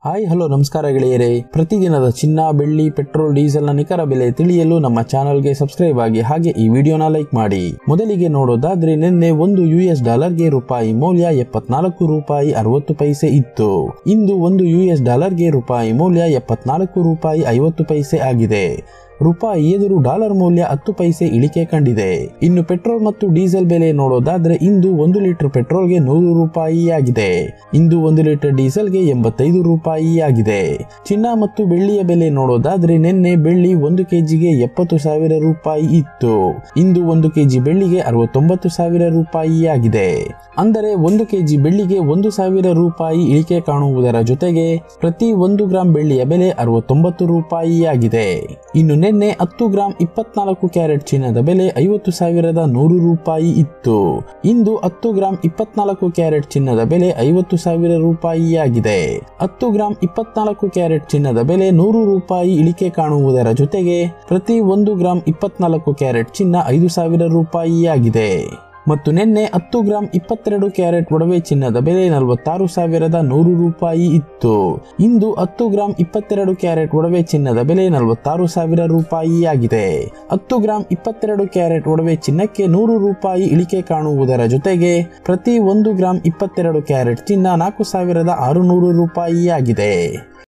hi hello ನಮಸ್ಕಾರ ಗೆಳೆಯರೇ ಪ್ರತಿದಿನದ ಚಿನ್ನ ಬೆಳ್ಳಿ ಪೆಟ್ರೋಲ್ ಡೀಸೆಲ್ನ ನಿಖರ ಬೆಲೆ ತಿಳಿಯಲು ನಮ್ಮ ಚಾನಲ್ಗೆ ಸಬ್ಸ್ಕ್ರೈಬ್ ಆಗಿ ಹಾಗೆ ಈ ವಿಡಿಯೋನ ಲೈಕ್ ಮಾಡಿ ಮೊದಲಿಗೆ ನೋಡೋದಾದ್ರೆ ನಿನ್ನೆ ಒಂದು ಯು ಎಸ್ ಡಾಲರ್ಗೆ ರೂಪಾಯಿ ಮೌಲ್ಯ ಎಪ್ಪತ್ನಾಲ್ಕು ರೂಪಾಯಿ ಅರವತ್ತು ಪೈಸೆ ಇತ್ತು ಇಂದು ಒಂದು ಯು ಎಸ್ ಡಾಲರ್ಗೆ ರೂಪಾಯಿ ಮೌಲ್ಯ ಎಪ್ಪತ್ನಾಲ್ಕು ರೂಪಾಯಿ ಐವತ್ತು ಪೈಸೆ ಆಗಿದೆ ರೂಪಾಯಿ ಎದುರು ಡಾಲರ್ ಮೌಲ್ಯ ಹತ್ತು ಪೈಸೆ ಇಳಿಕೆ ಕಂಡಿದೆ ಇನ್ನು ಪೆಟ್ರೋಲ್ ಮತ್ತು ಡೀಸೆಲ್ ಬೆಲೆ ನೋಡೋದಾದ್ರೆ ಇಂದು ಒಂದು ಲೀಟರ್ ಪೆಟ್ರೋಲ್ಗೆ ನೂರು ರೂಪಾಯಿ ಆಗಿದೆ ಇಂದು ಒಂದು ಲೀಟರ್ ಡೀಸೆಲ್ಗೆ ಎಂಬತ್ತೈದು ರೂಪಾಯಿ ಆಗಿದೆ ಚಿನ್ನ ಮತ್ತು ಬೆಳ್ಳಿಯ ಬೆಲೆ ನೋಡೋದಾದ್ರೆ ನಿನ್ನೆ ಬೆಳ್ಳಿ ಒಂದು ಕೆಜಿಗೆ ಎಪ್ಪತ್ತು ಸಾವಿರ ರೂಪಾಯಿ ಇತ್ತು ಇಂದು ಒಂದು ಕೆಜಿ ಬೆಳ್ಳಿಗೆ ಅರವತ್ತೊಂಬತ್ತು ಸಾವಿರ ರೂಪಾಯಿ ಆಗಿದೆ ಅಂದರೆ ಒಂದು ಕೆಜಿ ಬೆಳ್ಳಿಗೆ ಒಂದು ಸಾವಿರ ರೂಪಾಯಿ ಇಳಿಕೆ ಕಾಣುವುದರ ಜೊತೆಗೆ ಪ್ರತಿ ಒಂದು ಗ್ರಾಂ ಬೆಳ್ಳಿಯ ಬೆಲೆ ಅರವತ್ತೊಂಬತ್ತು ರೂಪಾಯಿ ಆಗಿದೆ ಇನ್ನು ನಿನ್ನೆ ಹತ್ತು ಗ್ರಾಂ ಇಪ್ಪತ್ನಾಲ್ಕು ಕ್ಯಾರೆಟ್ ಚಿನ್ನದ ಬೆಲೆ ಐವತ್ತು ಸಾವಿರದ ನೂರು ರೂಪಾಯಿ ಇತ್ತು ಇಂದು ಹತ್ತು ಗ್ರಾಂ ಇಪ್ಪತ್ನಾಲ್ಕು ಕ್ಯಾರೆಟ್ ಚಿನ್ನದ ಬೆಲೆ ಐವತ್ತು ಸಾವಿರ ರೂಪಾಯಿ ಆಗಿದೆ ಹತ್ತು ಗ್ರಾಂ ಇಪ್ಪತ್ನಾಲ್ಕು ಕ್ಯಾರೆಟ್ ಚಿನ್ನದ ಬೆಲೆ ನೂರು ರೂಪಾಯಿ ಇಳಿಕೆ ಕಾಣುವುದರ ಜೊತೆಗೆ ಪ್ರತಿ ಒಂದು ಗ್ರಾಂ ಇಪ್ಪತ್ನಾಲ್ಕು ಕ್ಯಾರೆಟ್ ಚಿನ್ನ ಐದು ಸಾವಿರ ರೂಪಾಯಿ ಆಗಿದೆ ಮತ್ತು ನಿನ್ನೆ ಹತ್ತು ಗ್ರಾಂ ಇಪ್ಪತ್ತೆರಡು ಕ್ಯಾರೆಟ್ ಒಡವೆ ಚಿನ್ನದ ಬೆಲೆ ನಲವತ್ತಾರು ಸಾವಿರದ ನೂರು ರೂಪಾಯಿ ಇತ್ತು ಇಂದು ಹತ್ತು ಗ್ರಾಂ ಇಪ್ಪತ್ತೆರಡು ಕ್ಯಾರೆಟ್ ಒಡವೆ ಚಿನ್ನದ ಬೆಲೆ ನಲವತ್ತಾರು ಸಾವಿರ ರೂಪಾಯಿ ಆಗಿದೆ ಹತ್ತು ಗ್ರಾಂ ಇಪ್ಪತ್ತೆರಡು ಕ್ಯಾರೆಟ್ ಒಡವೆ ಚಿನ್ನಕ್ಕೆ ನೂರು ರೂಪಾಯಿ ಇಳಿಕೆ ಕಾಣುವುದರ ಜೊತೆಗೆ ಪ್ರತಿ ಒಂದು ಗ್ರಾಂ ಇಪ್ಪತ್ತೆರಡು ಕ್ಯಾರೆಟ್ ಚಿನ್ನ ನಾಲ್ಕು ಸಾವಿರದ ಆರುನೂರು ರೂಪಾಯಿ ಆಗಿದೆ